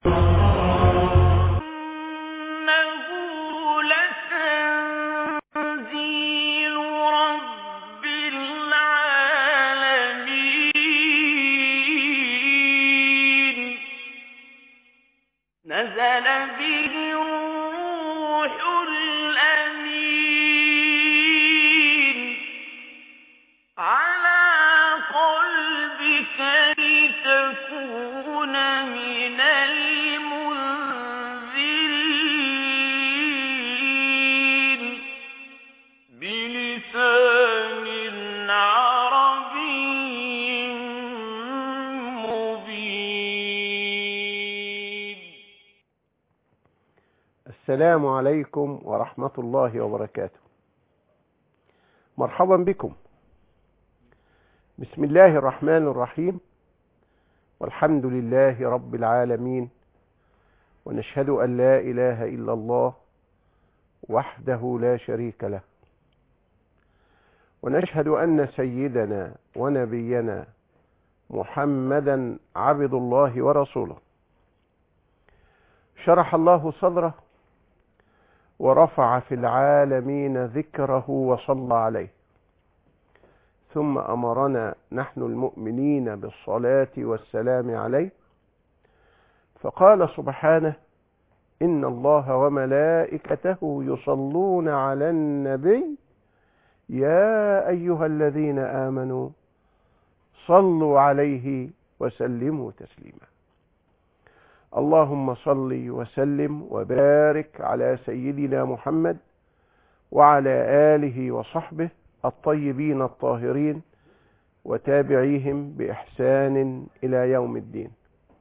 إنه لتنزيل رب العالمين نزل به الروح الأمين على قلبك لتكون من المنذرين بلسان عربي مبين السلام عليكم ورحمة الله وبركاته مرحبا بكم بسم الله الرحمن الرحيم والحمد لله رب العالمين ونشهد أن لا إله إلا الله وحده لا شريك له ونشهد أن سيدنا ونبينا محمدا عبد الله ورسوله شرح الله صدره ورفع في العالمين ذكره وصلى عليه ثم امرنا نحن المؤمنين بالصلاه والسلام عليه فقال سبحانه ان الله وملائكته يصلون على النبي يا ايها الذين امنوا صلوا عليه وسلموا تسليما اللهم صل وسلم وبارك على سيدنا محمد وعلى اله وصحبه الطيبين الطاهرين وتابعيهم باحسان الى يوم الدين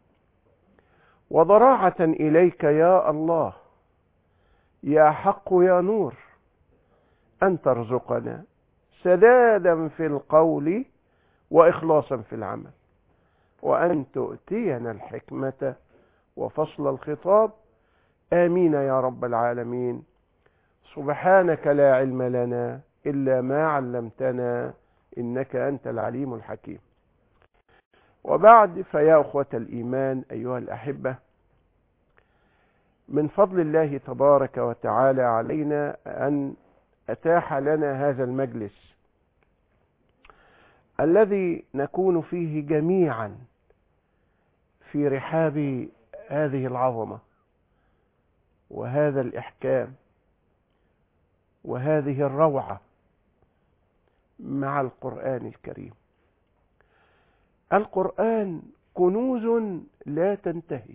وضراعه اليك يا الله يا حق يا نور ان ترزقنا سدادا في القول واخلاصا في العمل وان تؤتينا الحكمه وفصل الخطاب امين يا رب العالمين سبحانك لا علم لنا الا ما علمتنا انك انت العليم الحكيم وبعد فيا اخوه الايمان ايها الاحبه من فضل الله تبارك وتعالى علينا ان اتاح لنا هذا المجلس الذي نكون فيه جميعا في رحاب هذه العظمه وهذا الاحكام وهذه الروعه مع القران الكريم القران كنوز لا تنتهي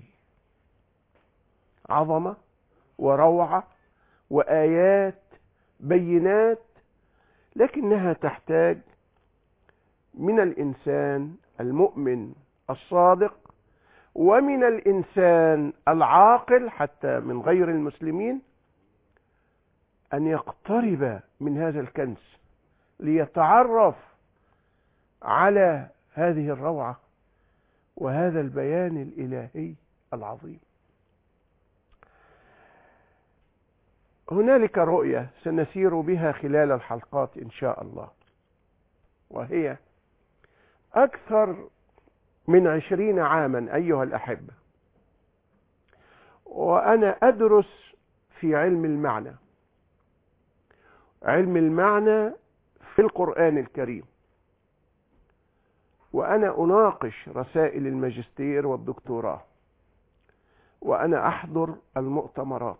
عظمه وروعه وايات بينات لكنها تحتاج من الانسان المؤمن الصادق ومن الانسان العاقل حتى من غير المسلمين ان يقترب من هذا الكنز ليتعرف على هذه الروعه وهذا البيان الالهي العظيم هنالك رؤيه سنسير بها خلال الحلقات ان شاء الله وهي اكثر من عشرين عاما أيها الأحبة وأنا أدرس في علم المعنى علم المعنى في القرآن الكريم وأنا أناقش رسائل الماجستير والدكتوراه وأنا أحضر المؤتمرات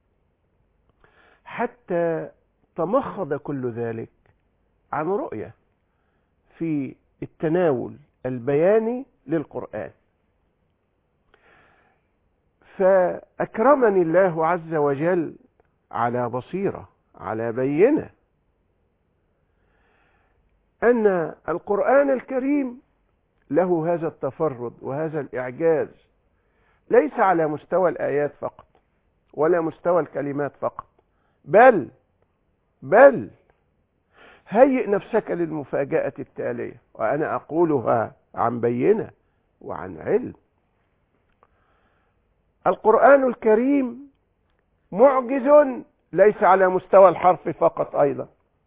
حتى تمخض كل ذلك عن رؤية في التناول البياني للقرآن فأكرمني الله عز وجل على بصيرة على بينة أن القرآن الكريم له هذا التفرد وهذا الإعجاز ليس على مستوى الآيات فقط ولا مستوى الكلمات فقط بل بل هيئ نفسك للمفاجأة التالية وأنا أقولها عن بينة وعن علم القرآن الكريم معجز ليس على مستوى الحرف فقط أيضا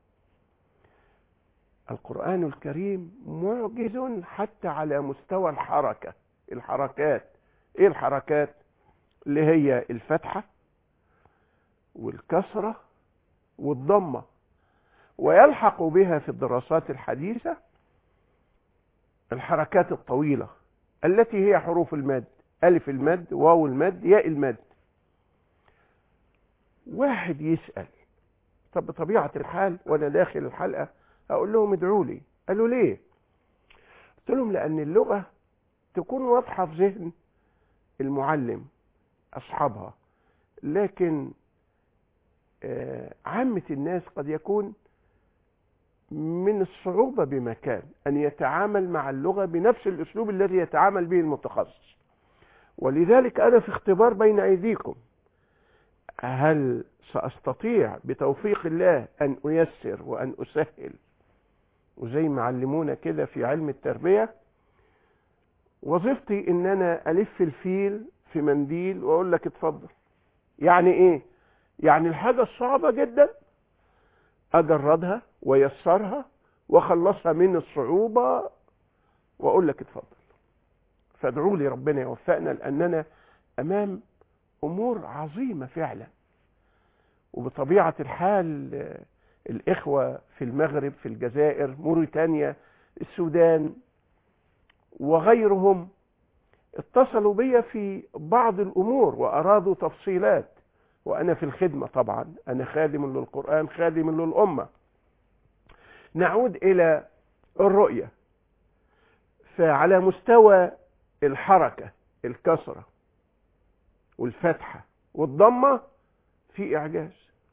القرآن الكريم معجز حتى على مستوى الحركة الحركات ايه الحركات اللي هي الفتحة والكسرة والضمة ويلحق بها في الدراسات الحديثة الحركات الطويلة التي هي حروف المد ألف المد واو المد ياء المد واحد يسأل طب بطبيعة الحال وأنا داخل الحلقة أقول لهم ادعوا لي قالوا ليه قلت لهم لأن اللغة تكون واضحة في ذهن المعلم أصحابها لكن آه، عامة الناس قد يكون من الصعوبة بمكان أن يتعامل مع اللغة بنفس الأسلوب الذي يتعامل به المتخصص ولذلك أنا في اختبار بين أيديكم هل سأستطيع بتوفيق الله أن أيسر وأن أسهل وزي ما علمونا كده في علم التربية وظيفتي ان انا الف الفيل في منديل واقول لك اتفضل يعني ايه يعني الحاجة الصعبة جدا اجردها ويسرها واخلصها من الصعوبة واقول لك اتفضل فادعوا لي ربنا يوفقنا لاننا امام امور عظيمة فعلا وبطبيعة الحال آه، الاخوة في المغرب في الجزائر موريتانيا السودان وغيرهم اتصلوا بي في بعض الامور وارادوا تفصيلات وانا في الخدمه طبعا انا خادم للقران خادم للامه نعود الى الرؤيه فعلى مستوى الحركه الكسره والفتحه والضمه في اعجاز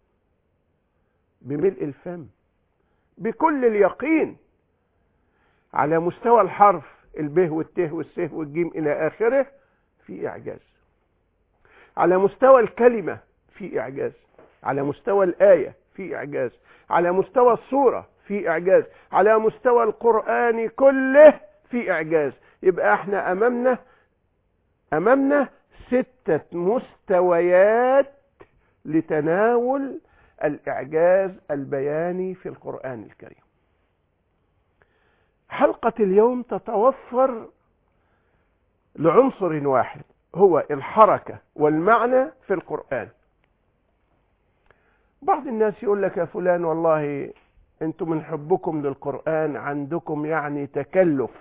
بملء الفم بكل اليقين على مستوى الحرف الب والت والس والجيم الى اخره في اعجاز على مستوى الكلمه في اعجاز على مستوى الايه في اعجاز على مستوى الصوره في اعجاز على مستوى القران كله في اعجاز يبقى احنا امامنا امامنا سته مستويات لتناول الاعجاز البياني في القران الكريم حلقة اليوم تتوفر لعنصر واحد هو الحركة والمعنى في القرآن بعض الناس يقول لك يا فلان والله انتم من حبكم للقرآن عندكم يعني تكلف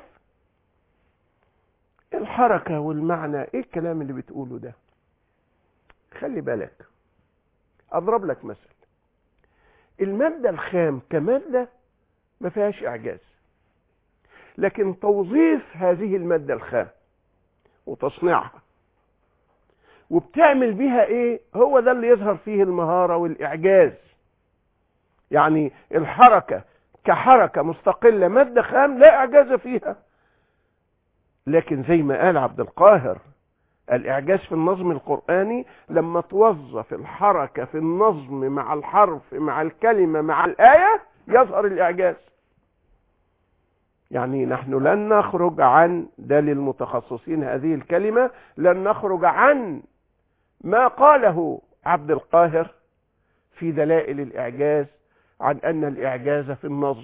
الحركة والمعنى ايه الكلام اللي بتقوله ده خلي بالك اضرب لك مثل المادة الخام كمادة ما فيهاش اعجاز لكن توظيف هذه المادة الخام وتصنيعها وبتعمل بيها ايه هو ده اللي يظهر فيه المهارة والاعجاز يعني الحركة كحركة مستقلة مادة خام لا اعجاز فيها لكن زي ما قال عبد القاهر الاعجاز في النظم القرآني لما توظف الحركة في النظم مع الحرف مع الكلمة مع الآية يظهر الاعجاز يعني نحن لن نخرج عن ده للمتخصصين هذه الكلمة لن نخرج عن ما قاله عبد القاهر في دلائل الإعجاز عن أن الإعجاز في النظم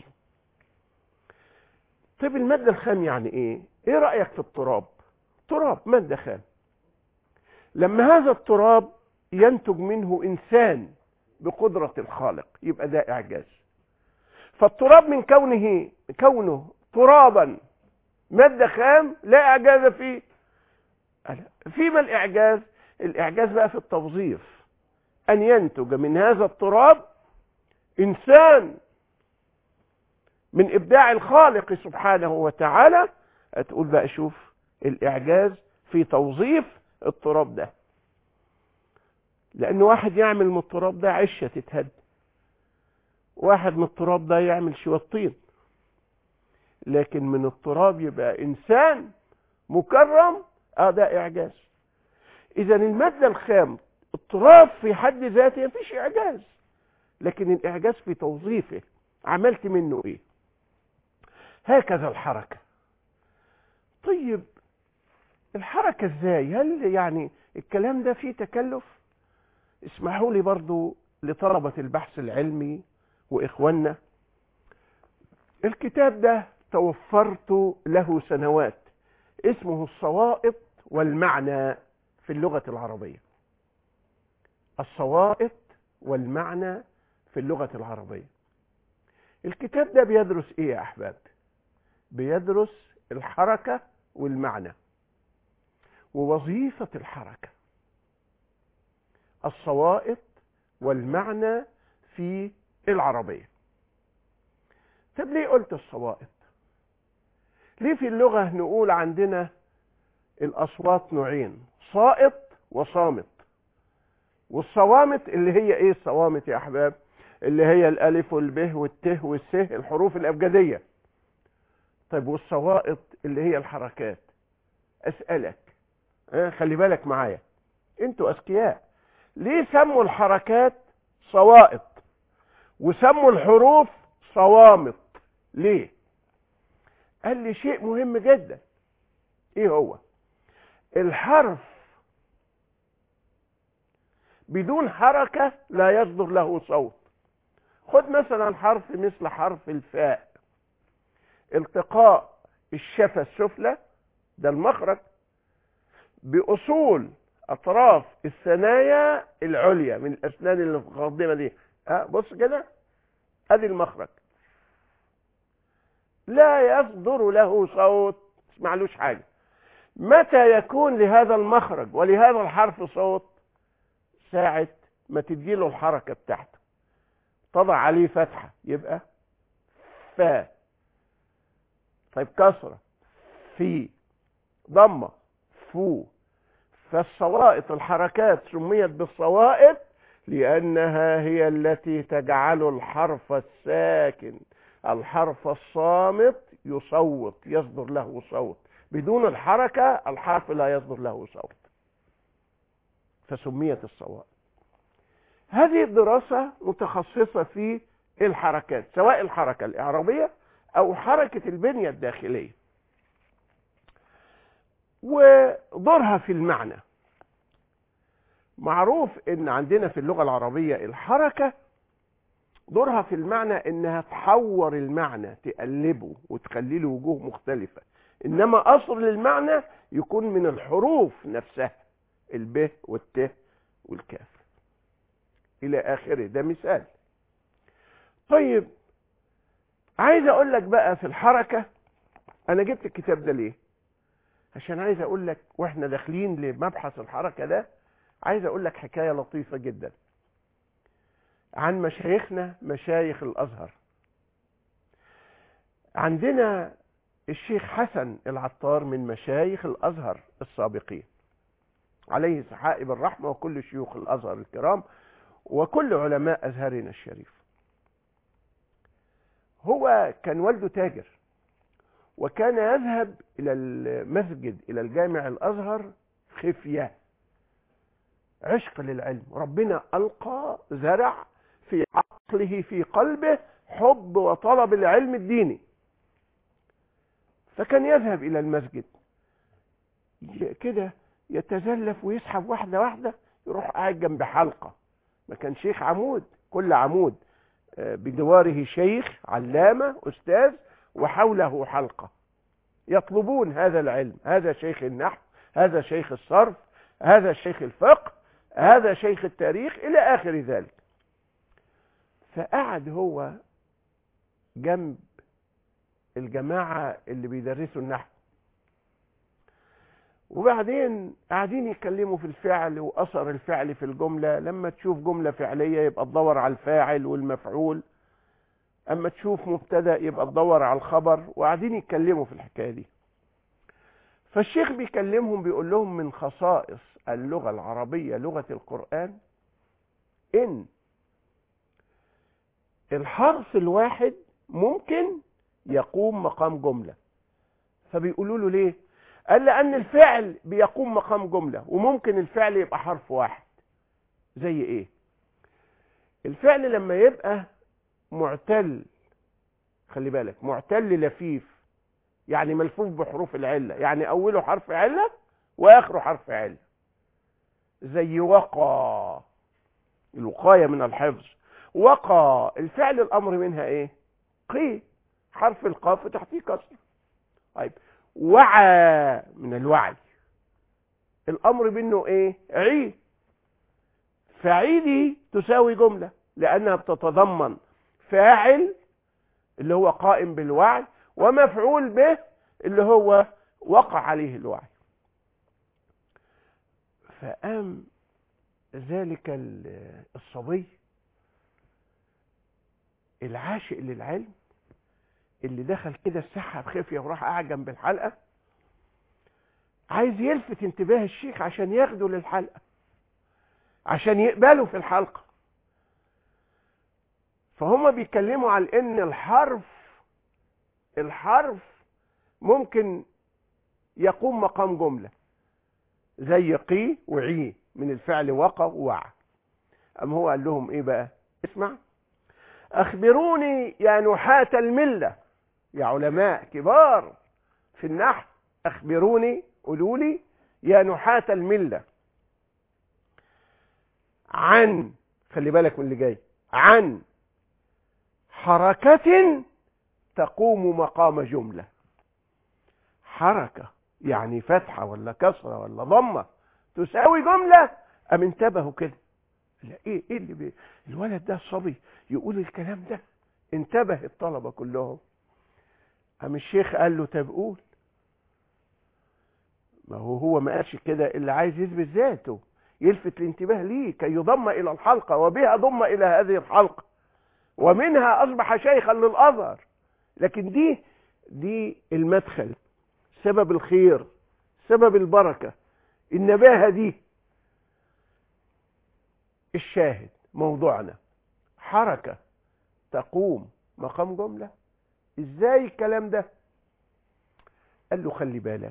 طيب المادة الخام يعني إيه؟ إيه رأيك في التراب؟ تراب مادة خام لما هذا التراب ينتج منه إنسان بقدرة الخالق يبقى ده إعجاز فالتراب من كونه كونه ترابا مادة خام لا إعجاز فيه فيما الإعجاز الإعجاز بقى في التوظيف أن ينتج من هذا التراب إنسان من إبداع الخالق سبحانه وتعالى هتقول بقى شوف الإعجاز في توظيف التراب ده لأن واحد يعمل من التراب ده عشة تتهد واحد من التراب ده يعمل شوية طين لكن من التراب يبقى انسان مكرم اه ده اعجاز اذا المادة الخام التراب في حد ذاته مفيش اعجاز لكن الاعجاز في توظيفه عملت منه ايه هكذا الحركة طيب الحركة ازاي هل يعني الكلام ده فيه تكلف اسمحوا لي برضو لطلبة البحث العلمي واخواننا الكتاب ده توفرت له سنوات اسمه الصوائط والمعنى في اللغة العربية الصوائط والمعنى في اللغة العربية الكتاب ده بيدرس ايه يا احباب بيدرس الحركة والمعنى ووظيفة الحركة الصوائط والمعنى في العربية طب ليه قلت الصوائط ليه في اللغة نقول عندنا الأصوات نوعين صائط وصامت والصوامت اللي هي ايه الصوامت يا احباب اللي هي الالف والب والت والس الحروف الابجديه طيب والصوائط اللي هي الحركات اسالك اه خلي بالك معايا انتوا اذكياء ليه سموا الحركات صوائط وسموا الحروف صوامت ليه قال لي شيء مهم جدا ايه هو الحرف بدون حركة لا يصدر له صوت خد مثلا حرف مثل حرف الفاء التقاء الشفة السفلى ده المخرج بأصول أطراف الثنايا العليا من الأسنان المتقدمة دي أه بص كده أدي المخرج لا يصدر له صوت اسمعلوش حاجة متى يكون لهذا المخرج ولهذا الحرف صوت ساعة ما تديله الحركة بتاعته تضع عليه فتحة يبقى فا طيب كسرة في ضمة فو فالصوائط الحركات سميت بالصوائط لأنها هي التي تجعل الحرف الساكن الحرف الصامت يصوت يصدر له صوت بدون الحركة الحرف لا يصدر له صوت فسميت الصوائط هذه الدراسة متخصصة في الحركات سواء الحركة الإعرابية أو حركة البنية الداخلية ودورها في المعنى معروف ان عندنا في اللغة العربية الحركة دورها في المعنى انها تحور المعنى تقلبه وتخلي له وجوه مختلفة انما اصل المعنى يكون من الحروف نفسها الب والت والكاف الى اخره ده مثال طيب عايز اقول لك بقى في الحركة انا جبت الكتاب ده ليه عشان عايز اقول لك واحنا داخلين لمبحث الحركة ده عايز اقول لك حكاية لطيفة جدا عن مشايخنا مشايخ الازهر عندنا الشيخ حسن العطار من مشايخ الازهر السابقين عليه سحائب الرحمة وكل شيوخ الازهر الكرام وكل علماء ازهرنا الشريف هو كان والده تاجر وكان يذهب الى المسجد الى الجامع الازهر خفيه عشق للعلم ربنا القى زرع في عقله في قلبه حب وطلب العلم الديني فكان يذهب الى المسجد كده يتزلف ويسحب واحده واحده يروح قاعد جنب حلقه ما كان شيخ عمود كل عمود بجواره شيخ علامه استاذ وحوله حلقه يطلبون هذا العلم هذا شيخ النحو هذا شيخ الصرف هذا شيخ الفقه هذا شيخ التاريخ الى اخر ذلك فقعد هو جنب الجماعة اللي بيدرسوا النحو وبعدين قاعدين يتكلموا في الفعل واثر الفعل في الجملة لما تشوف جملة فعلية يبقى تدور على الفاعل والمفعول اما تشوف مبتدا يبقى تدور على الخبر وقاعدين يتكلموا في الحكايه دي فالشيخ بيكلمهم بيقول لهم من خصائص اللغه العربيه لغه القران ان الحرف الواحد ممكن يقوم مقام جمله فبيقولوا له ليه قال لان الفعل بيقوم مقام جمله وممكن الفعل يبقى حرف واحد زي ايه الفعل لما يبقى معتل خلي بالك معتل لفيف يعني ملفوف بحروف العلة يعني أوله حرف علة وآخره حرف علة زي وقى الوقاية من الحفظ وقى الفعل الأمر منها إيه قي حرف القاف تحتيه كسر طيب وعى من الوعي الامر منه ايه عي فعي دي تساوي جملة لانها بتتضمن فاعل اللي هو قائم بالوعي ومفعول به اللي هو وقع عليه الوعي فقام ذلك ال- الصبي العاشق للعلم اللي دخل كده الساحة بخفية وراح قاعد جنب الحلقة عايز يلفت انتباه الشيخ عشان ياخده للحلقة عشان يقبله في الحلقة فهم بيتكلموا على ان الحرف الحرف ممكن يقوم مقام جملة زي قي وعي من الفعل وقى ووعى أم هو قال لهم ايه بقى اسمع اخبروني يا نحاة الملة يا علماء كبار في النحو اخبروني قولوا لي يا نحاة الملة عن خلي بالك من اللي جاي عن حركة تقوم مقام جملة حركة يعني فتحة ولا كسرة ولا ضمة تساوي جملة أم انتبهوا كده لا ايه ايه اللي بي... الولد ده الصبي يقول الكلام ده انتبه الطلبة كلهم أم الشيخ قال له طب قول ما هو هو ما قالش كده اللي عايز يثبت ذاته يلفت الانتباه ليه كي يضم إلى الحلقة وبها ضم إلى هذه الحلقة ومنها أصبح شيخا للأزهر لكن دي دي المدخل سبب الخير سبب البركة النباهة دي الشاهد موضوعنا حركة تقوم مقام جملة ازاي الكلام ده قال له خلي بالك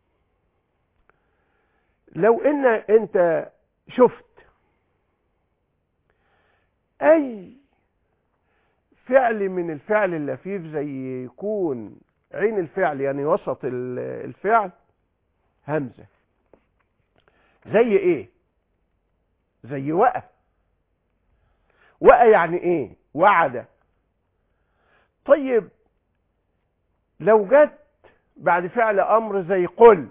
لو ان انت شفت اي فعل من الفعل اللفيف زي يكون عين الفعل يعني وسط ال- الفعل همزة زي ايه زي وقى وقى يعني ايه وعد طيب لو جت بعد فعل امر زي قل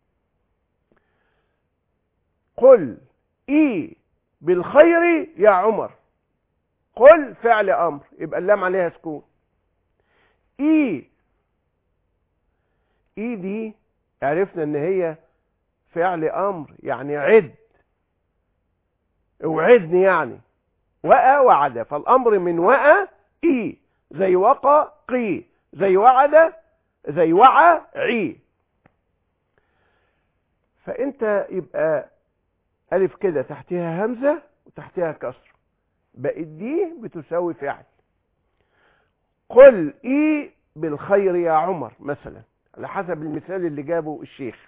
قل اي بالخير يا عمر قل فعل امر يبقى اللام عليها سكون اي اي دي عرفنا ان هي فعل امر يعني عد اوعدني يعني وقى وعد فالامر من وقى اي زي وقى قي زي وعد زي وعى عي فانت يبقى الف كده تحتها همزه وتحتها كسر بقت دي بتساوي فعل قل اي بالخير يا عمر مثلا على حسب المثال اللي جابه الشيخ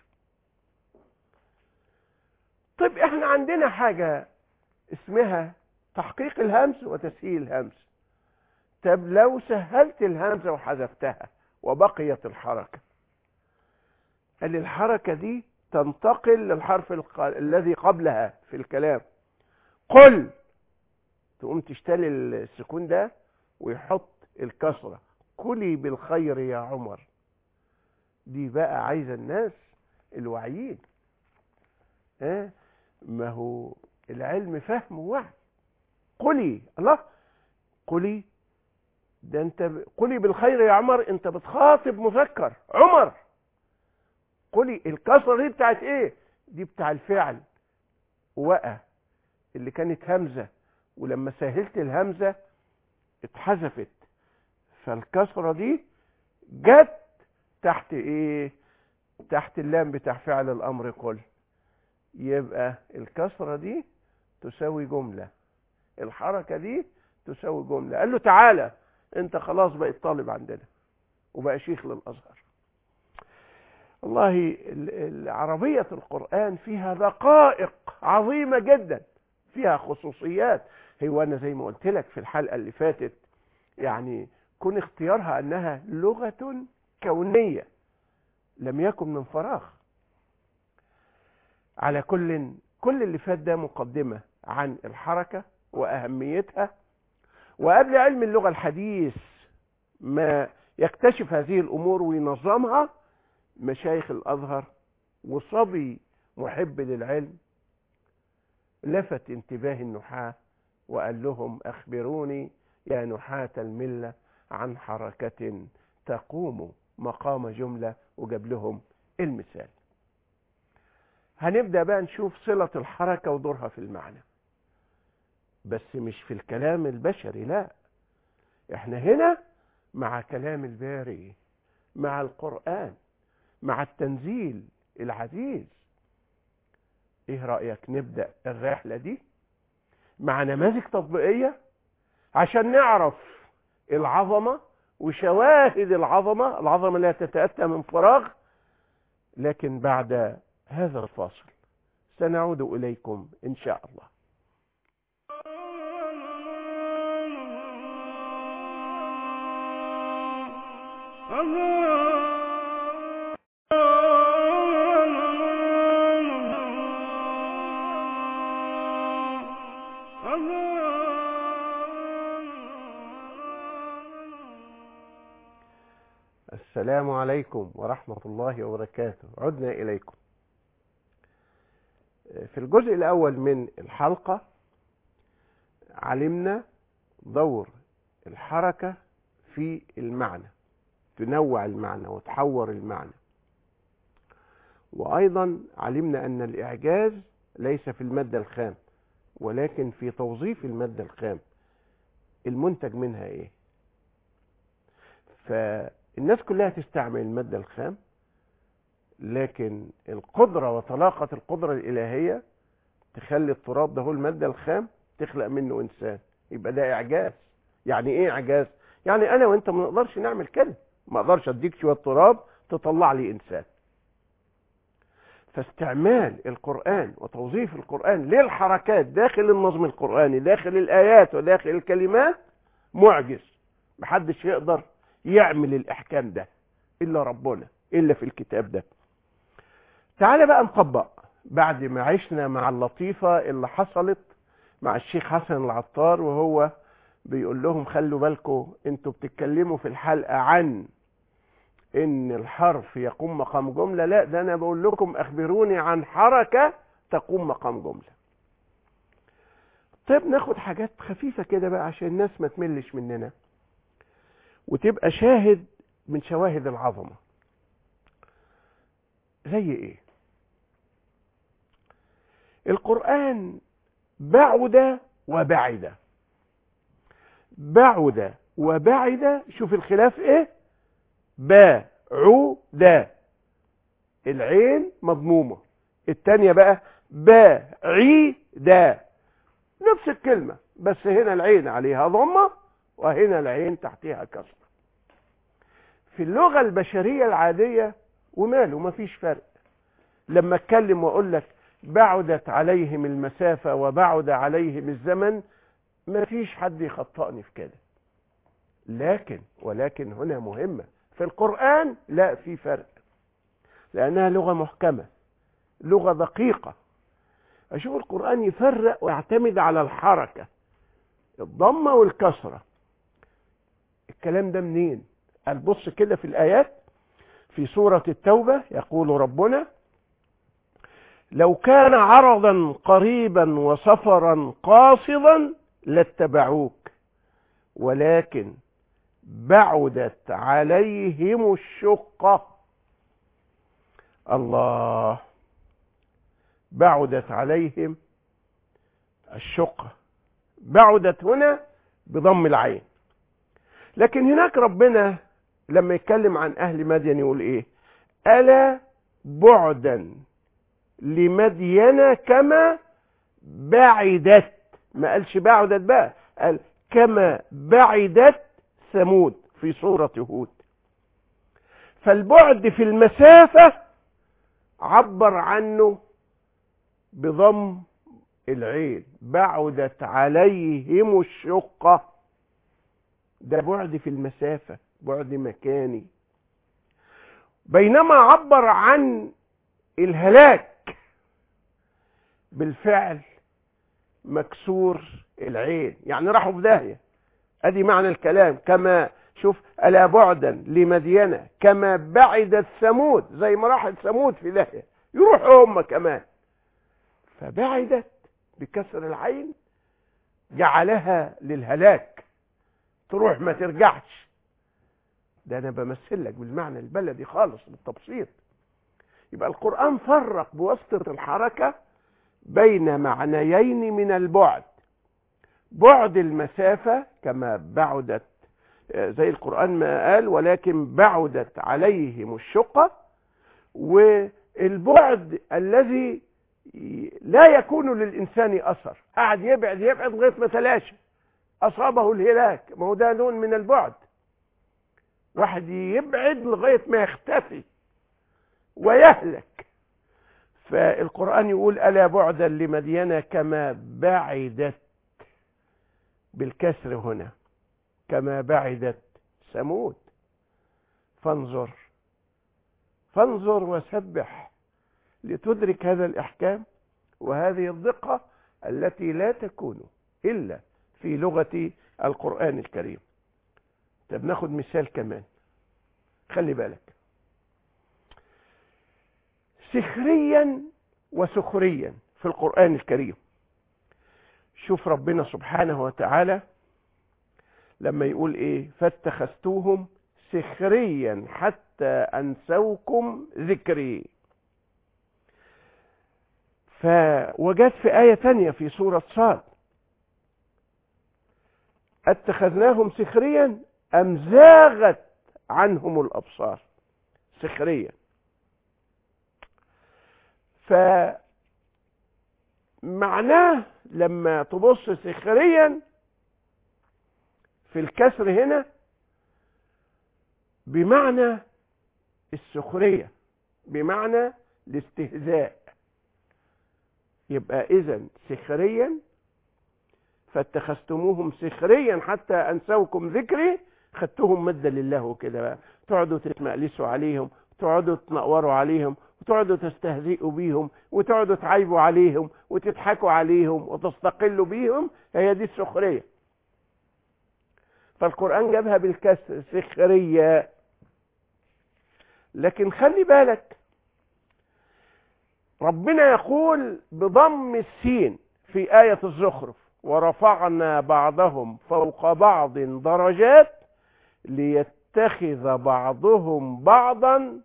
طيب احنا عندنا حاجة اسمها تحقيق الهمز وتسهيل الهمز طب لو سهلت الهمزة وحذفتها وبقيت الحركة قال الحركة دي تنتقل للحرف الق... الذي قبلها في الكلام قل تقوم تشتري السكون ده ويحط الكسرة كلي بالخير يا عمر دي بقى عايزة الناس الواعيين ها ما هو العلم فهم ووعي قلي الله قلي ده انت ب... قلي بالخير يا عمر انت بتخاطب مذكر عمر قلي الكسرة دي بتاعت ايه دي بتاع الفعل وقى اللي كانت همزة ولما سهلت الهمزة اتحذفت فالكسرة دي جت تحت ايه تحت اللام بتاع فعل الامر قل يبقى الكسرة دي تساوي جملة الحركة دي تساوي جملة قال له تعالى انت خلاص بقيت طالب عندنا وبقى شيخ للازهر والله عربية القرآن فيها دقائق عظيمة جدا فيها خصوصيات هو انا زي ما قلت لك في الحلقة اللي فاتت يعني كن اختيارها انها لغة كونية لم يكن من فراغ على كل كل اللي فات ده مقدمة عن الحركة وأهميتها وقبل علم اللغة الحديث ما يكتشف هذه الأمور وينظمها مشايخ الأزهر وصبي محب للعلم لفت انتباه النحاة وقال لهم أخبروني يا نحاة الملة عن حركة تقوم مقام جملة وجاب لهم المثال هنبدأ بقى نشوف صلة الحركة ودورها في المعنى بس مش في الكلام البشري لا احنا هنا مع كلام الباري مع القرآن مع التنزيل العزيز ايه رأيك نبدأ الرحلة دي مع نماذج تطبيقية عشان نعرف العظمة وشواهد العظمة العظمة لا تتأتى من فراغ لكن بعد هذا الفاصل سنعود إليكم إن شاء الله السلام عليكم ورحمة الله وبركاته عدنا إليكم في الجزء الأول من الحلقة علمنا دور الحركة في المعنى تنوع المعنى وتحور المعنى وأيضا علمنا أن الإعجاز ليس في المادة الخام ولكن في توظيف المادة الخام المنتج منها إيه فالناس كلها تستعمل المادة الخام لكن القدرة وطلاقة القدرة الإلهية تخلي التراب ده هو المادة الخام تخلق منه إنسان يبقى ده إعجاز يعني إيه إعجاز؟ يعني أنا وأنت ما نقدرش نعمل كده ما أقدرش أديك شوية تراب تطلع لي إنسان فاستعمال القرآن وتوظيف القرآن للحركات داخل النظم القرآني داخل الآيات وداخل الكلمات معجز محدش يقدر يعمل الإحكام ده إلا ربنا إلا في الكتاب ده تعالى بقى نطبق بعد ما عشنا مع اللطيفة اللي حصلت مع الشيخ حسن العطار وهو بيقول لهم خلوا بالكم انتوا بتتكلموا في الحلقة عن ان الحرف يقوم مقام جملة لا ده انا بقول لكم اخبروني عن حركة تقوم مقام جملة طيب ناخد حاجات خفيفة كده بقى عشان الناس ما تملش مننا وتبقى شاهد من شواهد العظمة زي ايه القرآن بعد وبعد بعد وبعد شوف الخلاف ايه باعد العين مضمومة التانية بقى باعد نفس الكلمة بس هنا العين عليها ضمة وهنا العين تحتها كسرة في اللغة البشرية العادية وماله مفيش فرق لما اتكلم واقول لك بعدت عليهم المسافة وبعد عليهم الزمن مفيش حد يخطئني في كده لكن ولكن هنا مهمة في القرآن لا في فرق لأنها لغة محكمة لغة دقيقة أشوف القرآن يفرق ويعتمد على الحركة الضمة والكسرة الكلام ده منين قال بص كده في الآيات في سورة التوبة يقول ربنا لو كان عرضا قريبا وسفرا قاصدا لاتبعوك ولكن بعدت عليهم الشقة الله بعدت عليهم الشقة بعدت هنا بضم العين لكن هناك ربنا لما يتكلم عن أهل مدين يقول إيه ألا بعدا لمدين كما بعدت ما قالش بعدت بقى قال كما بعدت ثمود في سورة هود فالبعد في المسافة عبر عنه بضم العين بعدت عليهم الشقة ده بعد في المسافة بعد مكاني بينما عبر عن الهلاك بالفعل مكسور العين يعني راحوا في داهية ادي معنى الكلام كما شوف ألا بعدا لمدينة كما بعدت ثمود زي ما راحت ثمود في داهية يروحوا هم كمان فبعدت بكسر العين جعلها للهلاك تروح ما ترجعش ده انا بمثل لك بالمعنى البلدي خالص بالتبسيط يبقى القرآن فرق بواسطة الحركة بين معنيين من البعد بعد المسافة كما بعدت زي القرآن ما قال ولكن بعدت عليهم الشقة والبعد الذي لا يكون للإنسان أثر قعد يبعد يبعد لغاية ما تلاشى أصابه الهلاك ما هو ده نوع من البعد واحد يبعد لغاية ما يختفي ويهلك فالقرآن يقول ألا بعدا لمدينة كما بعدت بالكسر هنا كما بعدت ثمود فانظر فانظر وسبح لتدرك هذا الإحكام وهذه الدقة التي لا تكون إلا في لغة القرآن الكريم طب ناخد مثال كمان خلي بالك سخريا وسخريا في القرآن الكريم شوف ربنا سبحانه وتعالى لما يقول ايه فاتخذتوهم سخريا حتى انسوكم ذكري فوجدت في آية تانية في سورة صاد اتخذناهم سخريا أم زاغت عنهم الأبصار سخريا فمعناه لما تبص سخريا في الكسر هنا بمعنى السخرية بمعنى الاستهزاء يبقى اذا سخريا فاتخذتموهم سخريا حتى انسوكم ذكري خدتهم مدا لله كده بقى تقعدوا تتمقلسوا عليهم تقعدوا تنقوروا عليهم وتقعدوا تستهزئوا بيهم وتقعدوا تعيبوا عليهم وتضحكوا عليهم وتستقلوا بيهم هي دي السخريه فالقرآن جابها بالكسر سخرية لكن خلي بالك ربنا يقول بضم السين في آية الزخرف ورفعنا بعضهم فوق بعض درجات ليتخذ بعضهم بعضا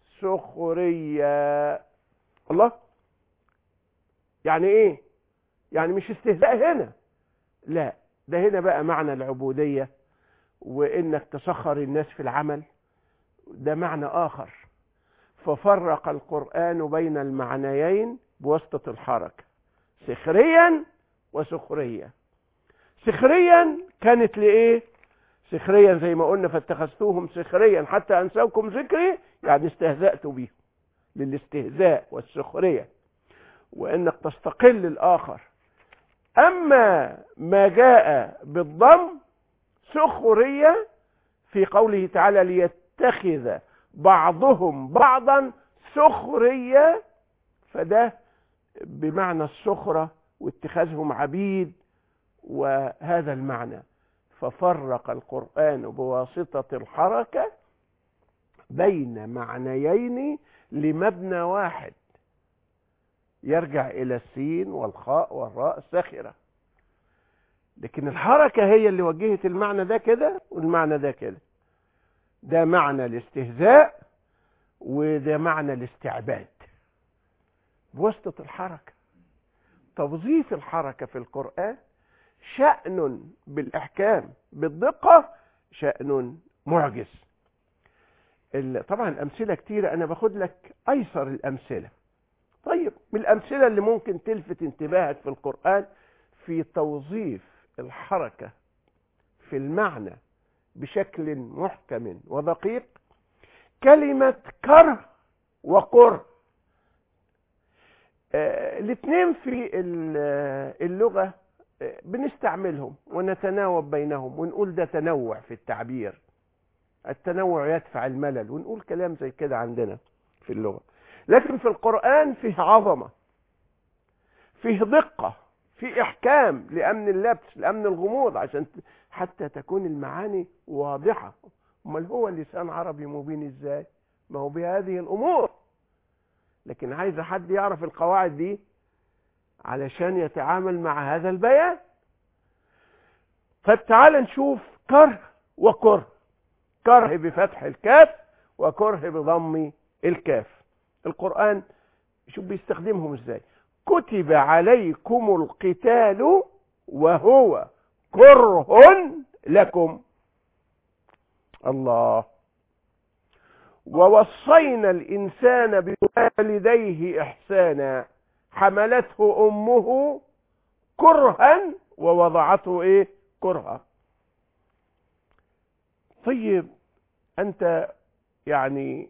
سخريا الله يعني ايه يعني مش استهزاء هنا لا ده هنا بقى معنى العبودية وانك تسخر الناس في العمل ده معنى اخر ففرق القرآن بين المعنيين بواسطة الحركة سخريا وسخريا سخريا كانت لإيه سخريا زي ما قلنا فاتخذتوهم سخريا حتى أنسوكم ذكري يعني استهزأت بهم للاستهزاء والسخرية وإنك تستقل الآخر أما ما جاء بالضم سخرية في قوله تعالى ليتخذ بعضهم بعضا سخرية فده بمعنى السخرة واتخاذهم عبيد وهذا المعنى ففرق القرآن بواسطة الحركة بين معنيين لمبنى واحد يرجع إلى السين والخاء والراء الساخرة لكن الحركة هي اللي وجهت المعنى ده كده والمعنى ده كده ده معنى الاستهزاء وده معنى الاستعباد بواسطة الحركة توظيف الحركة في القرآن شأن بالإحكام بالدقة شأن معجز طبعا الأمثلة كتيرة أنا باخد لك أيسر الأمثلة طيب من الأمثلة اللي ممكن تلفت انتباهك في القرآن في توظيف الحركة في المعنى بشكل محكم ودقيق كلمة كره وقر آه الاثنين في اللغة آه بنستعملهم ونتناوب بينهم ونقول ده تنوع في التعبير التنوع يدفع الملل ونقول كلام زي كده عندنا في اللغة لكن في القرآن فيه عظمة فيه دقة في إحكام لأمن اللبس لأمن الغموض عشان حتى تكون المعاني واضحة امال هو لسان عربي مبين ازاي ما هو بهذه الأمور لكن عايز حد يعرف القواعد دي علشان يتعامل مع هذا البيان طيب تعال نشوف كره وكره كره بفتح الكاف وكره بضم الكاف القرآن شوف بيستخدمهم ازاي كتب عليكم القتال وهو كره لكم الله ووصينا الإنسان بوالديه إحسانا حملته أمه كرها ووضعته إيه كرها طيب أنت يعني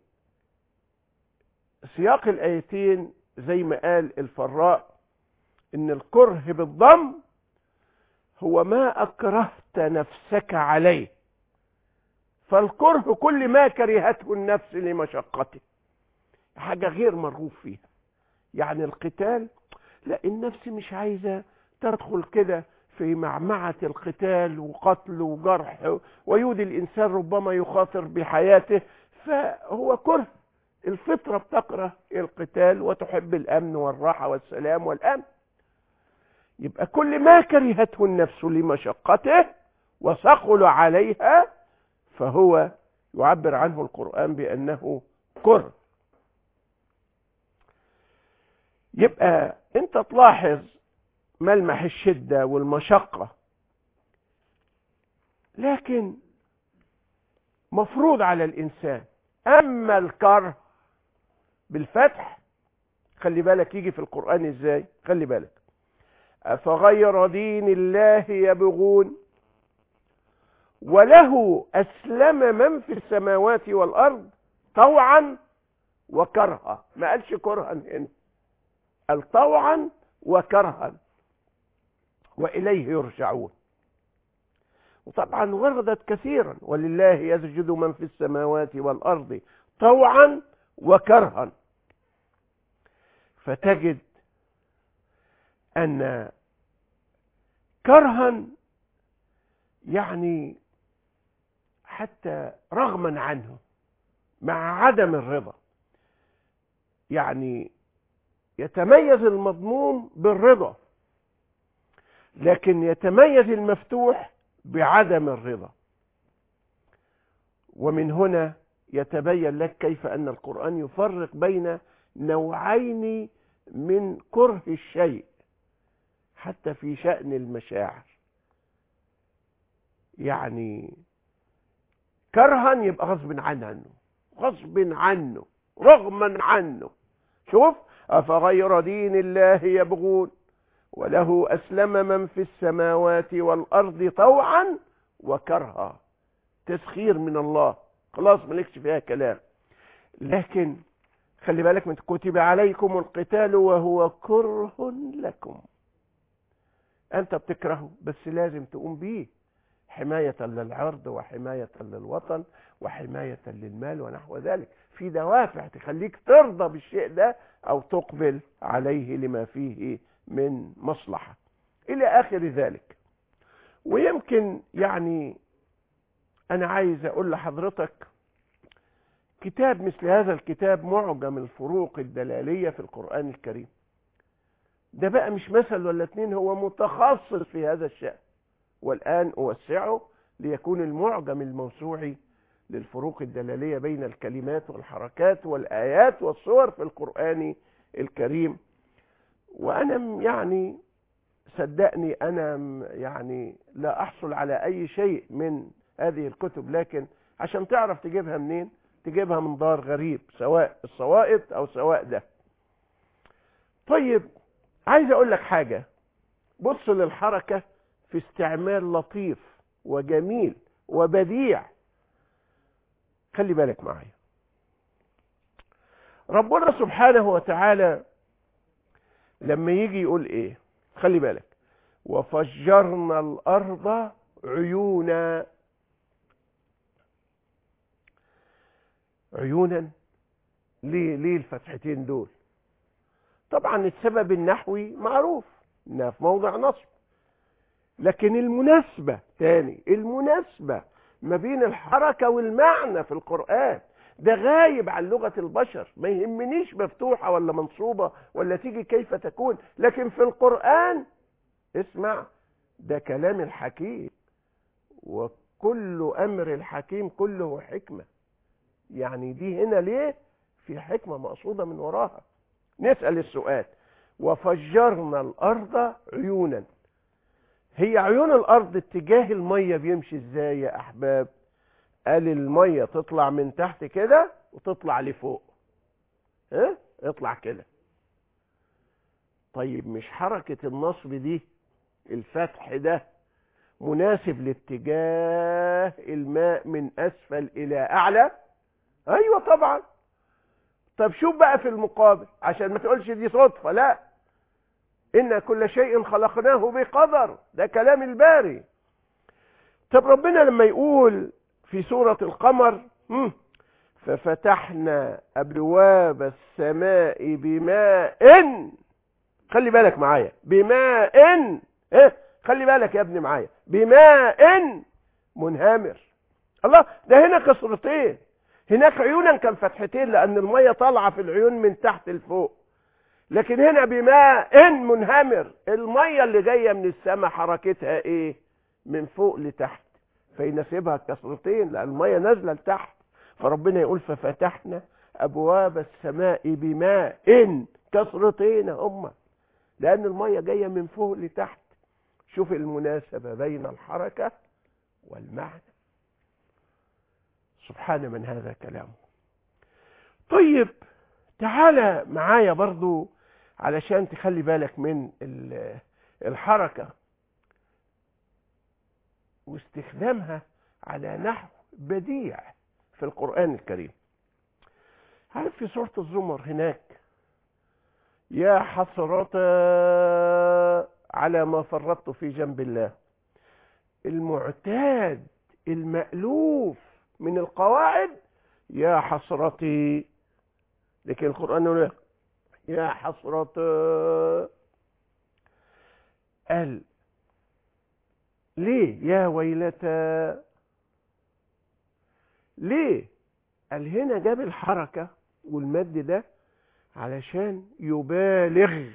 سياق الآيتين زي ما قال الفراء إن الكره بالضم هو ما أكرهت نفسك عليه فالكره كل ما كرهته النفس لمشقته حاجة غير مرغوب فيها يعني القتال لا النفس مش عايزة تدخل كده في معمعة القتال وقتل وجرح ويودي الإنسان ربما يخاطر بحياته فهو كره الفطرة بتكره القتال وتحب الأمن والراحة والسلام والأمن يبقى كل ما كرهته النفس لمشقته وثقل عليها فهو يعبر عنه القرآن بأنه كره يبقى انت تلاحظ ملمح الشدة والمشقة لكن مفروض على الإنسان أما الكره بالفتح خلي بالك يجي في القرآن ازاي خلي بالك أفغير دين الله يبغون وله أسلم من في السماوات والأرض طوعا وكرها ما قالش كرها هنا قال طوعا وكرها وإليه يرجعون وطبعا وردت كثيرا ولله يسجد من في السماوات والأرض طوعا وكرها فتجد أن كرها يعني حتى رغما عنه مع عدم الرضا يعني يتميز المضموم بالرضا لكن يتميز المفتوح بعدم الرضا ومن هنا يتبين لك كيف أن القرآن يفرق بين نوعين من كره الشيء حتى في شأن المشاعر يعني كرها يبقى غصب عنه غصب عنه رغما عنه شوف أفغير دين الله يبغون وله أسلم من في السماوات والأرض طوعا وكرها تسخير من الله خلاص مالكش فيها كلام لكن خلي بالك من كتب عليكم القتال وهو كره لكم أنت بتكرهه بس لازم تقوم بيه حماية للعرض وحماية للوطن وحماية للمال ونحو ذلك في دوافع تخليك ترضى بالشيء ده أو تقبل عليه لما فيه من مصلحة إلى آخر ذلك ويمكن يعني أنا عايز أقول لحضرتك كتاب مثل هذا الكتاب معجم الفروق الدلالية في القرآن الكريم ده بقى مش مثل ولا اتنين هو متخصص في هذا الشأن والآن أوسعه ليكون المعجم الموسوعي للفروق الدلالية بين الكلمات والحركات والآيات والصور في القرآن الكريم وأنا يعني صدقني أنا يعني لا أحصل على أي شيء من هذه الكتب لكن عشان تعرف تجيبها منين تجيبها من دار غريب سواء الصوائد أو سواء ده طيب عايز أقول لك حاجة بص للحركة في استعمال لطيف وجميل وبديع خلي بالك معايا ربنا سبحانه وتعالى لما يجي يقول ايه خلي بالك وفجرنا الارض عيونا عيونا ليه ليه الفتحتين دول طبعا السبب النحوي معروف انها في موضع نصب لكن المناسبة تاني المناسبة ما بين الحركة والمعنى في القرآن ده غايب عن لغة البشر ما يهمنيش مفتوحة ولا منصوبة ولا تيجي كيف تكون لكن في القرآن اسمع ده كلام الحكيم وكل أمر الحكيم كله حكمة يعني دي هنا ليه في حكمة مقصودة من وراها نسأل السؤال وفجرنا الأرض عيونا هي عيون الأرض اتجاه المية بيمشي ازاي يا أحباب قال المية تطلع من تحت كده وتطلع لفوق ها اطلع كده طيب مش حركة النصب دي الفتح ده مناسب لاتجاه الماء من أسفل إلى أعلى أيوة طبعا طب شوف بقى في المقابل عشان ما تقولش دي صدفة لا إن كل شيء خلقناه بقدر ده كلام الباري طب ربنا لما يقول في سورة القمر هم، ففتحنا أبواب السماء بماء خلي بالك معايا بماء ايه خلي بالك يا ابني معايا بماء منهمر الله ده هنا كسرتين هناك عيونا كان فتحتين لأن المية طالعة في العيون من تحت لفوق لكن هنا بماء منهمر المية اللي جاية من السماء حركتها ايه من فوق لتحت فيناسبها كسرتين لأن المية نازلة لتحت فربنا يقول ففتحنا أبواب السماء بماء كسرتين هم لأن المية جاية من فوق لتحت شوف المناسبة بين الحركة والمعنى سبحان من هذا كلامه طيب تعالى معايا برضو علشان تخلي بالك من ال- الحركة واستخدامها على نحو بديع في القرآن الكريم عارف في سورة الزمر هناك يا حسرة على ما فرطت في جنب الله المعتاد المألوف من القواعد يا حسرتي لكن القرآن يقول لك يا حسرة قال ليه يا ويلتى ليه قال هنا جاب الحركة والمد ده علشان يبالغ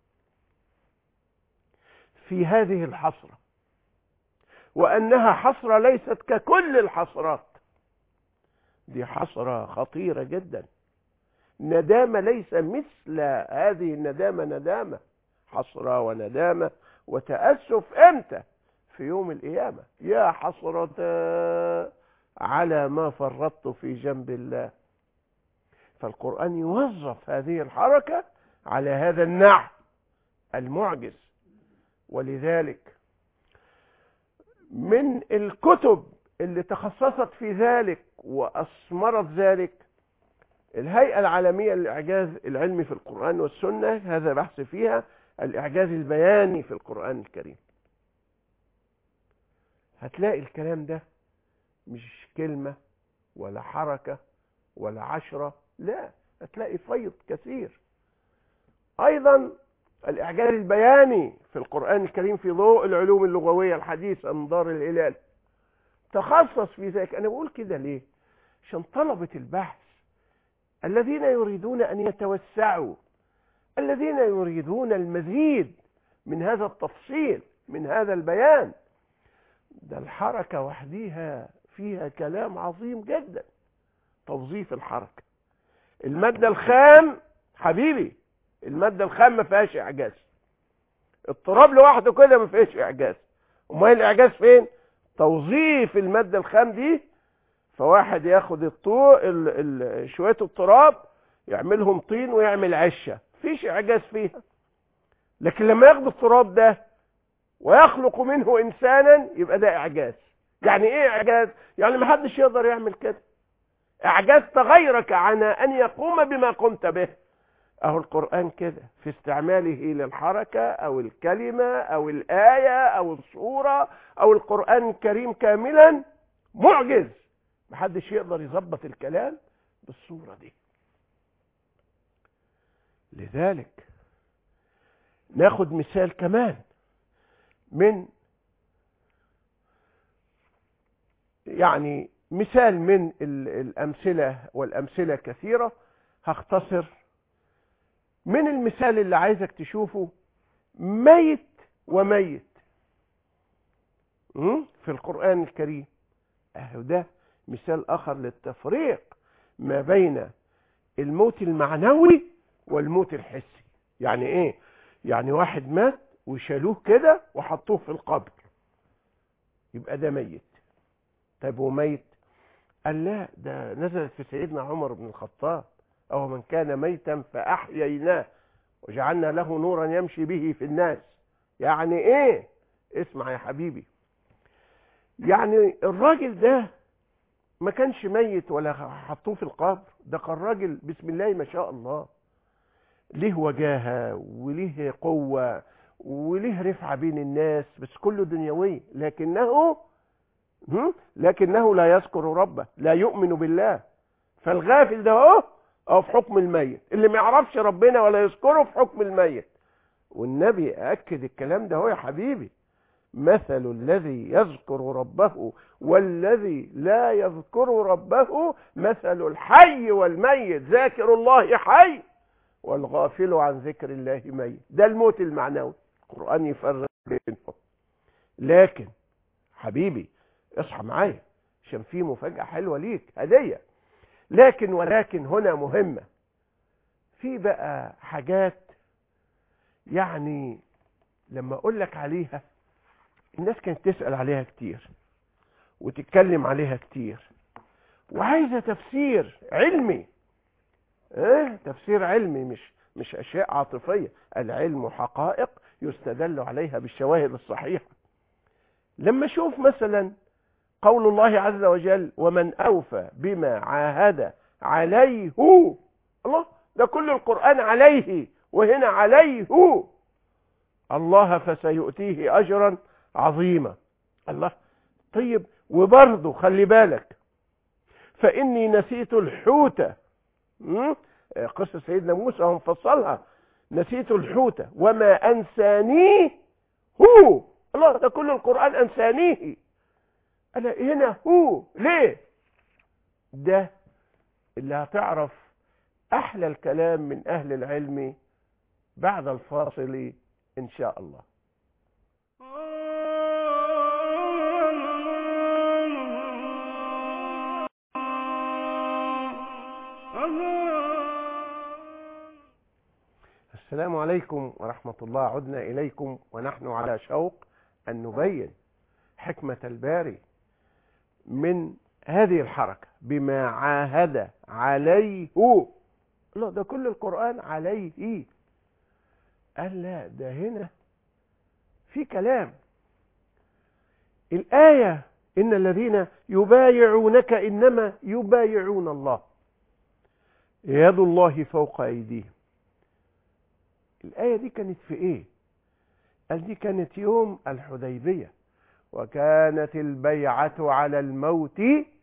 في هذه الحسرة وأنها حسرة ليست ككل الحسرات دي حسرة خطيرة جدا ندامة ليس مثل هذه الندامة ندامة حسرة وندامة وتأسف امتى في يوم القيامة يا حسرة على ما فرطت في جنب الله فالقرآن يوظف هذه الحركة على هذا النحو المعجز ولذلك من الكتب اللي تخصصت في ذلك وأثمرت ذلك الهيئة العالمية للإعجاز العلمي في القرآن والسنة هذا بحث فيها الإعجاز البياني في القرآن الكريم هتلاقي الكلام ده مش كلمة ولا حركة ولا عشرة لا هتلاقي فيض كثير أيضا الإعجاز البياني في القرآن الكريم في ضوء العلوم اللغوية الحديثة من دار الهلال تخصص في ذلك أنا بقول كده ليه عشان طلبة البحث الذين يريدون أن يتوسعوا الذين يريدون المزيد من هذا التفصيل من هذا البيان ده الحركة وحديها فيها كلام عظيم جدا توظيف الحركة المادة الخام حبيبي المادة الخام ما فيهاش إعجاز التراب لوحده كده ما فيهاش إعجاز امال الإعجاز فين توظيف المادة الخام دي فواحد ياخد الطو ال... ال... شوية التراب يعملهم طين ويعمل عشة فيش إعجاز فيها لكن لما ياخد التراب ده ويخلق منه إنسانا يبقى ده إعجاز يعني إيه إعجاز؟ يعني ما حدش يقدر يعمل كده أعجزت غيرك عن أن يقوم بما قمت به أهو القرآن كده في استعماله للحركة أو الكلمة أو الآية أو الصورة أو القرآن الكريم كاملا معجز محدش يقدر يظبط الكلام بالصورة دي لذلك ناخد مثال كمان من يعني مثال من ال- الأمثلة والأمثلة كثيرة هختصر من المثال اللي عايزك تشوفه ميت وميت م? في القرآن الكريم أهو ده مثال آخر للتفريق ما بين الموت المعنوي والموت الحسي يعني ايه يعني واحد مات وشالوه كده وحطوه في القبر يبقى ده ميت طيب وميت قال لا ده نزلت في سيدنا عمر بن الخطاب أو من كان ميتا فأحييناه وجعلنا له نورا يمشي به في الناس يعني ايه اسمع يا حبيبي يعني الراجل ده ما كانش ميت ولا حطوه في القبر ده كان راجل بسم الله ما شاء الله ليه وجاهة وليه قوة وليه رفعة بين الناس بس كله دنيوي لكنه هم؟ لكنه لا يذكر ربه لا يؤمن بالله فالغافل ده اهو اه في حكم الميت اللي ما يعرفش ربنا ولا يذكره في حكم الميت والنبي أكد الكلام ده هو يا حبيبي مثل الذي يذكر ربه والذي لا يذكر ربه مثل الحي والميت ذاكر الله حي والغافل عن ذكر الله ميت ده الموت المعنوي القرآن يفرق بينهم لكن حبيبي اصحى معايا عشان في مفاجأة حلوة ليك هدية لكن ولكن هنا مهمة في بقى حاجات يعني لما اقول لك عليها الناس كانت تسأل عليها كتير وتتكلم عليها كتير وعايزة تفسير علمي ايه تفسير علمي مش مش اشياء عاطفية العلم حقائق يستدل عليها بالشواهد الصحيحة لما اشوف مثلا قول الله عز وجل ومن اوفى بما عاهد عليه الله ده كل القرآن عليه وهنا عليه الله فسيؤتيه اجرا عظيمة الله طيب وبرضه خلي بالك فإني نسيت الحوت م? قصة سيدنا موسى هو مفصلها نسيت الحوت وما أنسانيه هو الله ده كل القرآن أنسانيه أنا هنا هو ليه ده اللي هتعرف أحلى الكلام من أهل العلم بعد الفاصل إن شاء الله السلام عليكم ورحمة الله عدنا إليكم ونحن على شوق أن نبين حكمة الباري من هذه الحركة بما عاهد عليه لا ده كل القرآن عليه قال لا ده هنا في كلام الآية إن الذين يبايعونك إنما يبايعون الله يد الله فوق أيديهم الآية دي كانت في إيه قال دي كانت يوم الحديبية وكانت البيعة على الموت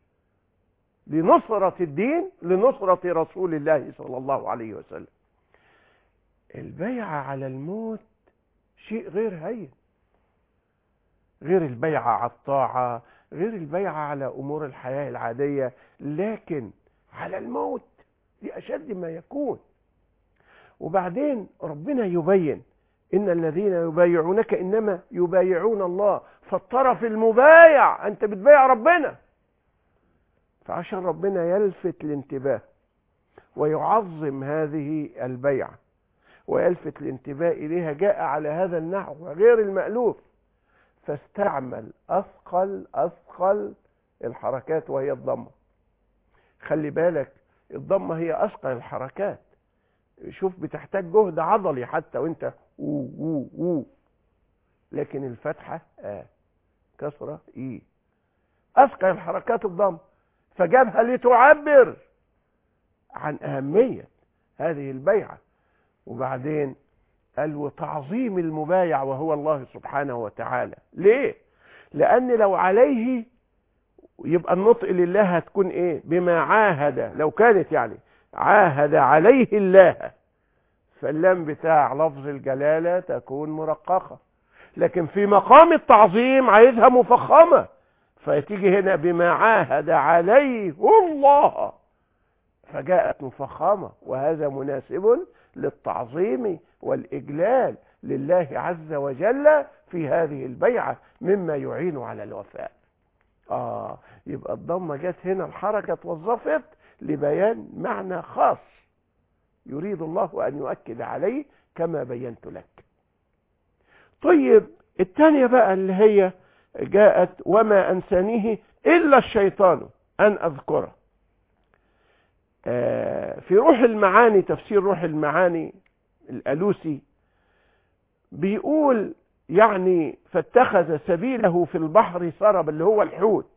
لنصرة الدين لنصرة رسول الله صلى الله عليه وسلم البيعة على الموت شيء غير هين غير البيعة على الطاعة غير البيعة على أمور الحياة العادية لكن على الموت دي أشد ما يكون وبعدين ربنا يبين إن الذين يبايعونك إنما يبايعون الله فالطرف المبايع أنت بتبايع ربنا فعشان ربنا يلفت الانتباه ويعظم هذه البيعة ويلفت الانتباه إليها جاء على هذا النحو غير المألوف فاستعمل أثقل أثقل الحركات وهي الضمة خلي بالك الضمة هي أثقل الحركات شوف بتحتاج جهد عضلي حتى وانت و و و لكن الفتحة آه كسرة إي أثقل الحركات الضم فجابها لتعبر عن أهمية هذه البيعة وبعدين قال وتعظيم المبايع وهو الله سبحانه وتعالى ليه لأن لو عليه يبقى النطق لله هتكون ايه بما عاهد لو كانت يعني عاهد عليه الله فاللام بتاع لفظ الجلالة تكون مرققة لكن في مقام التعظيم عايزها مفخمة فتيجي هنا بما عاهد عليه الله فجاءت مفخمة وهذا مناسب للتعظيم والإجلال لله عز وجل في هذه البيعة مما يعين على الوفاء آه يبقى الضمة جت هنا الحركة توظفت لبيان معنى خاص يريد الله أن يؤكد عليه كما بينت لك طيب الثانية بقى اللي هي جاءت وما أنسانيه إلا الشيطان أن أذكره آه في روح المعاني تفسير روح المعاني الألوسي بيقول يعني فاتخذ سبيله في البحر سرب اللي هو الحوت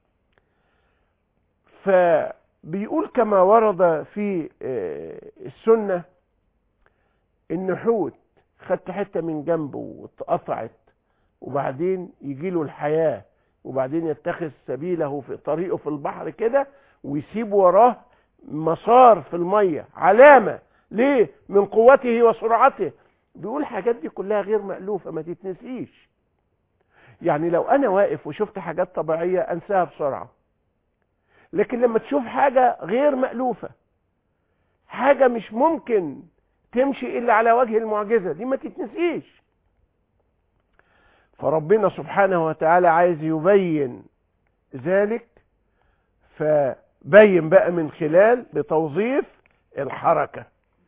فبيقول كما ورد في السنة ان حوت خدت حتة من جنبه واتقطعت وبعدين يجي له الحياة وبعدين يتخذ سبيله في طريقه في البحر كده ويسيب وراه مسار في المية علامة ليه من قوته وسرعته بيقول الحاجات دي كلها غير مألوفة ما تتنسيش يعني لو انا واقف وشفت حاجات طبيعية انساها بسرعة لكن لما تشوف حاجة غير مألوفة حاجة مش ممكن تمشي الا على وجه المعجزة دي ما تتنسيش فربنا سبحانه وتعالى عايز يبين ذلك فبين بقى من خلال بتوظيف الحركة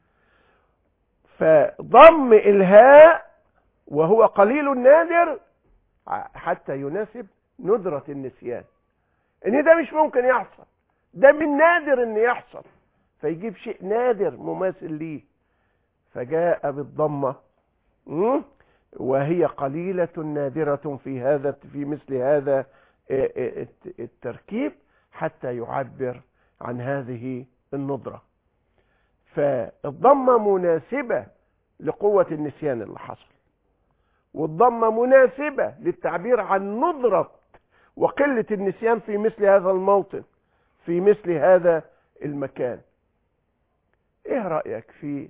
فضم الهاء وهو قليل النادر حتى يناسب ندرة النسيان ان ده مش ممكن يحصل ده من نادر ان يحصل فيجيب شيء نادر مماثل ليه فجاء بالضمة وهي قليلة نادرة في هذا في مثل هذا التركيب حتى يعبر عن هذه الندرة فالضمة مناسبة لقوة النسيان اللي حصل والضمة مناسبة للتعبير عن ندرة وقلة النسيان في مثل هذا الموطن في مثل هذا المكان ايه رأيك في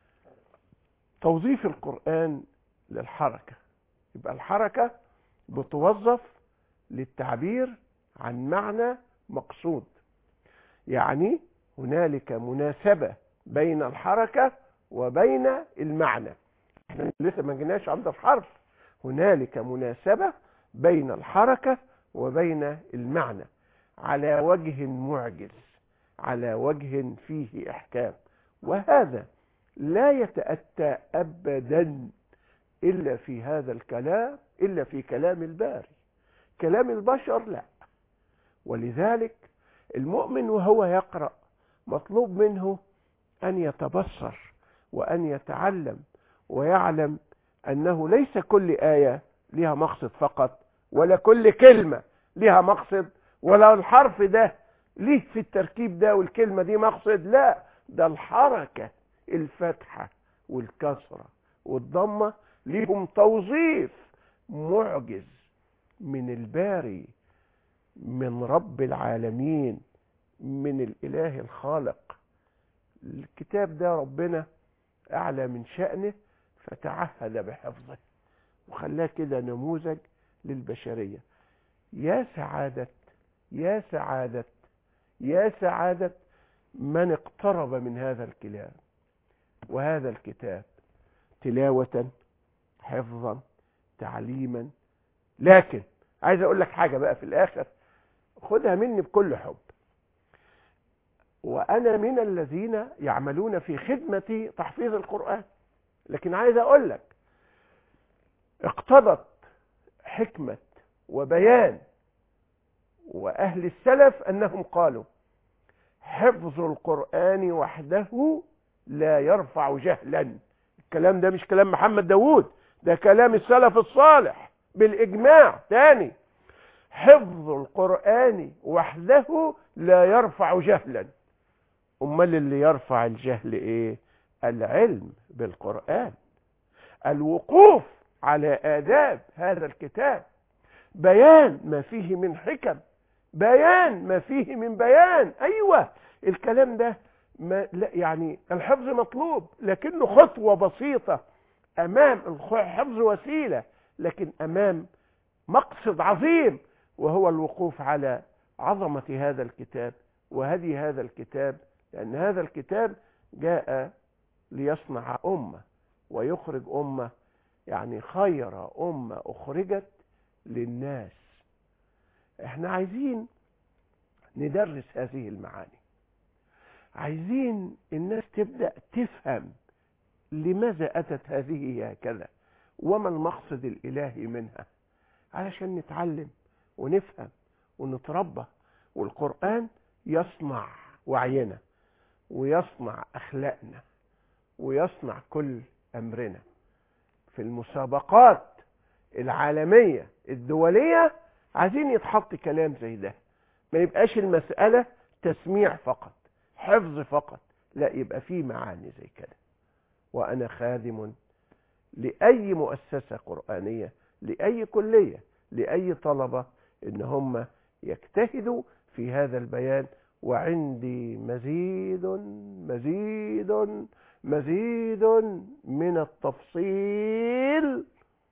توظيف القرآن للحركة يبقى الحركة بتوظف للتعبير عن معنى مقصود يعني هنالك مناسبة بين الحركة وبين المعنى احنا لسه ما جيناش عند الحرف هنالك مناسبة بين الحركة وبين المعنى على وجه معجز على وجه فيه احكام وهذا لا يتأتى ابدا الا في هذا الكلام الا في كلام الباري كلام البشر لا ولذلك المؤمن وهو يقرأ مطلوب منه ان يتبصر وان يتعلم ويعلم انه ليس كل آية لها مقصد فقط ولا كل كلمة لها مقصد ولا الحرف ده ليه في التركيب ده والكلمة دي مقصد لا ده الحركة الفتحة والكسرة والضمة ليهم توظيف معجز من الباري من رب العالمين من الإله الخالق الكتاب ده ربنا أعلى من شأنه فتعهد بحفظه وخلاه كده نموذج للبشرية يا سعادة يا سعادة يا سعادة من اقترب من هذا الكلام وهذا الكتاب تلاوة حفظا تعليما لكن عايز اقول لك حاجة بقى في الاخر خدها مني بكل حب وانا من الذين يعملون في خدمة تحفيظ القرآن لكن عايز اقول لك اقتضت حكمة وبيان واهل السلف انهم قالوا حفظ القرآن وحده لا يرفع جهلا الكلام ده مش كلام محمد داوود ده كلام السلف الصالح بالاجماع تاني حفظ القرآن وحده لا يرفع جهلا امال اللي يرفع الجهل ايه العلم بالقرآن الوقوف على آداب هذا الكتاب بيان ما فيه من حكم بيان ما فيه من بيان ايوه الكلام ده ما لا يعني الحفظ مطلوب لكنه خطوة بسيطة امام الحفظ وسيلة لكن امام مقصد عظيم وهو الوقوف على عظمة هذا الكتاب وهدي هذا الكتاب لأن هذا الكتاب جاء ليصنع أمة ويخرج أمة يعني خير أمة أخرجت للناس احنا عايزين ندرس هذه المعاني عايزين الناس تبدأ تفهم لماذا أتت هذه هكذا وما المقصد الإلهي منها علشان نتعلم ونفهم ونتربى والقرآن يصنع وعينا ويصنع أخلاقنا ويصنع كل أمرنا في المسابقات العالمية الدولية عايزين يتحط كلام زي ده ما يبقاش المسألة تسميع فقط حفظ فقط لا يبقى فيه معاني زي كده وأنا خادم لأي مؤسسة قرآنية لأي كلية لأي طلبة إن هم يجتهدوا في هذا البيان وعندي مزيد مزيد مزيد من التفصيل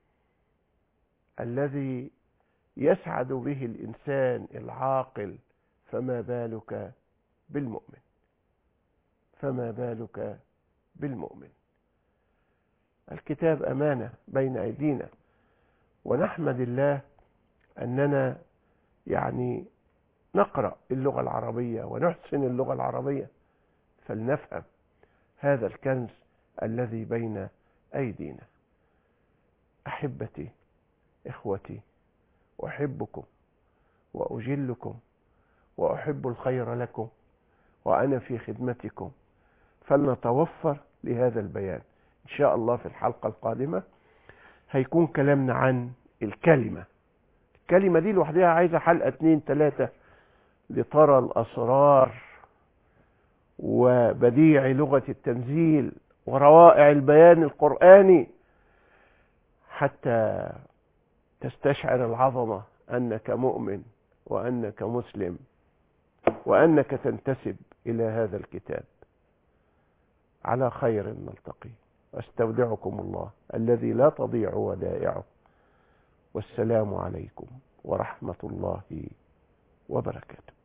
الذي يسعد به الإنسان العاقل فما بالك بالمؤمن فما بالك بالمؤمن الكتاب أمانة بين أيدينا ونحمد الله أننا يعني نقرأ اللغة العربية ونحسن اللغة العربية فلنفهم هذا الكنز الذي بين أيدينا أحبتي إخوتي أحبكم وأجلكم وأحب الخير لكم وأنا في خدمتكم فلنتوفر لهذا البيان إن شاء الله في الحلقة القادمة هيكون كلامنا عن الكلمة الكلمة دي لوحدها عايزة حلقة اتنين تلاتة لترى الأسرار وبديع لغة التنزيل وروائع البيان القرآني حتى تستشعر العظمة أنك مؤمن وأنك مسلم وأنك تنتسب إلى هذا الكتاب على خير نلتقي واستودعكم الله الذي لا تضيع ودائعه والسلام عليكم ورحمة الله وبركاته